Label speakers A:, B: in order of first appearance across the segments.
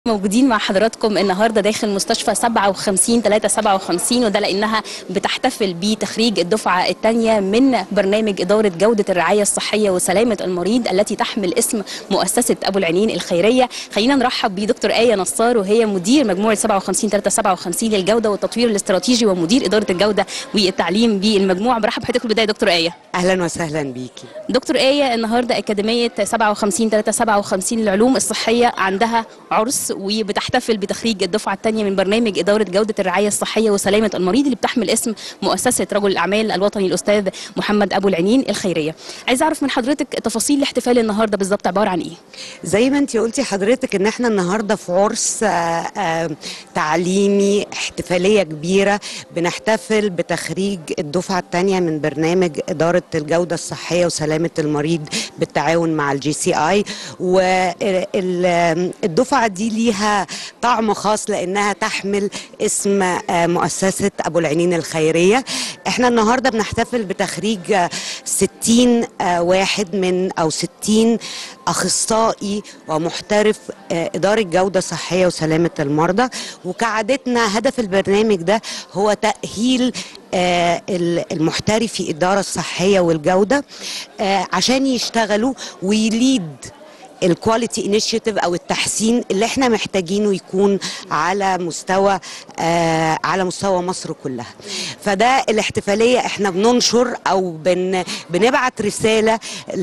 A: موجودين مع حضراتكم النهارده داخل مستشفى 57 357 وده لانها بتحتفل بتخريج الدفعه الثانيه من برنامج اداره جوده الرعايه الصحيه وسلامه المريض التي تحمل اسم مؤسسه ابو العينين الخيريه خلينا نرحب بدكتور ايه نصار وهي مدير مجموعه 57 357 للجوده والتطوير الاستراتيجي ومدير اداره الجوده والتعليم بالمجموعه برحب بحضرتك في البدايه دكتور ايه
B: اهلا وسهلا بيكي
A: دكتور ايه النهارده اكاديميه 57 357 للعلوم الصحيه عندها عرس وبتحتفل بتخريج الدفعه الثانيه من برنامج اداره جوده الرعايه الصحيه وسلامه المريض اللي بتحمل اسم مؤسسه رجل الاعمال الوطني الاستاذ محمد ابو العينين الخيريه عايز اعرف من حضرتك تفاصيل الاحتفال النهارده بالظبط عباره عن ايه
B: زي ما انت قلتي حضرتك ان احنا النهارده في عرس آه، آه، تعليمي احتفاليه كبيره بنحتفل بتخريج الدفعه الثانيه من برنامج اداره الجوده الصحيه وسلامه المريض بالتعاون مع الجي سي اي والدفعه دي ليها طعم خاص لانها تحمل اسم آه، مؤسسه ابو العينين الخيريه احنا النهارده بنحتفل بتخريج آه، 60 آه، واحد من او 60 اخصائي ومحترف آه، اداره جوده صحيه وسلامه المرضى وكعادتنا هدف البرنامج ده هو تاهيل آه، ال- المحترفي الاداره الصحيه والجوده آه، عشان يشتغلوا ويليد الكواليتي انيشيتيف او التحسين اللي احنا محتاجينه يكون على مستوى آه على مستوى مصر كلها فده الاحتفاليه احنا بننشر او بن بنبعت رساله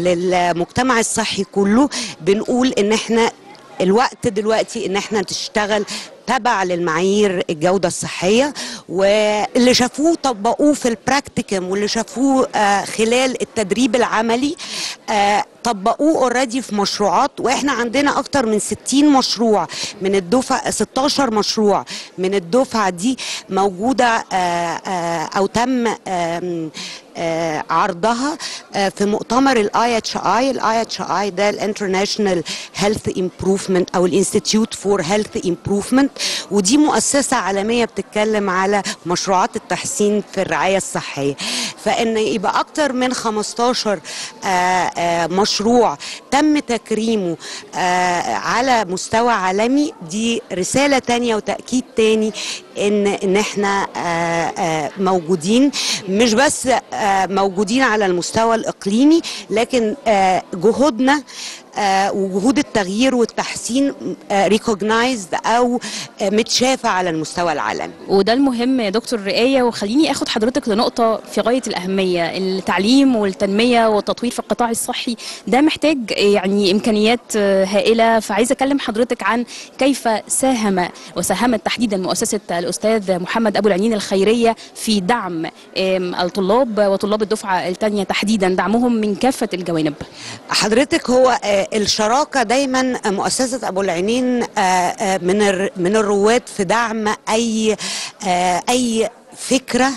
B: للمجتمع الصحي كله بنقول ان احنا الوقت دلوقتي ان احنا تشتغل تبع للمعايير الجودة الصحية واللي شافوه طبقوه في البراكتيكم واللي شافوه آه، خلال التدريب العملي آه، طبقوه اوريدي في مشروعات واحنا عندنا اكتر من 60 مشروع من الدفعه 16 مشروع من الدفعه دي موجوده آه، آه، او تم آم، آه، عرضها آه، في مؤتمر الاي اتش اي الاي اتش اي ده الانترناشونال هيلث امبروفمنت او الانستيتيوت فور هيلث امبروفمنت ودي مؤسسه عالميه بتتكلم على مشروعات التحسين في الرعايه الصحيه فان يبقى اكتر من 15 آه، آه، مشروع تم تكريمه آه، على مستوى عالمي دي رساله تانية وتاكيد تاني ان ان احنا آه، آه، موجودين مش بس آه، موجودين على المستوى الاقليمي لكن آه، جهودنا آه، وجهود التغيير والتحسين ريكوجنايزد او آه، متشافه على المستوى العالمي
A: وده المهم يا دكتور رئاية وخليني اخد حضرتك لنقطة في غاية الأهمية التعليم والتنمية والتطوير في القطاع الصحي ده محتاج يعني إمكانيات آه، هائلة فعايزة أكلم حضرتك عن كيف ساهم وساهمت تحديدا مؤسسة الأستاذ محمد أبو العينين الخيرية في دعم آم، الطلاب وطلاب الدفعة الثانية تحديدا دعمهم من كافة الجوانب
B: حضرتك هو آه، الشراكه دايما مؤسسه ابو العينين آه، آه، من الر- من الرواد في دعم اي آه، اي فكره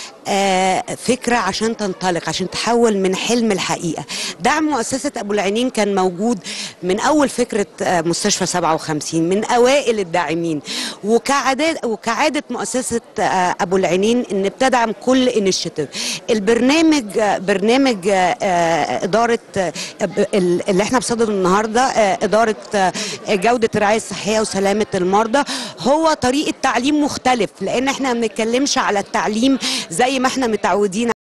B: آه، فكره عشان تنطلق عشان تحول من حلم الحقيقه دعم مؤسسه ابو العينين كان موجود من اول فكره آه، مستشفى 57 من اوائل الداعمين وكعاده وكعاده مؤسسه آه، ابو العينين ان بتدعم كل انيشيتيف البرنامج آه، برنامج آه، آه، اداره آه، ب- ال- اللي احنا بصدده النهارده آه، اداره آه، جوده الرعايه الصحيه وسلامه المرضى هو طريقه تعليم مختلف لان احنا ما بنتكلمش على التعليم زي ما احنا متعودين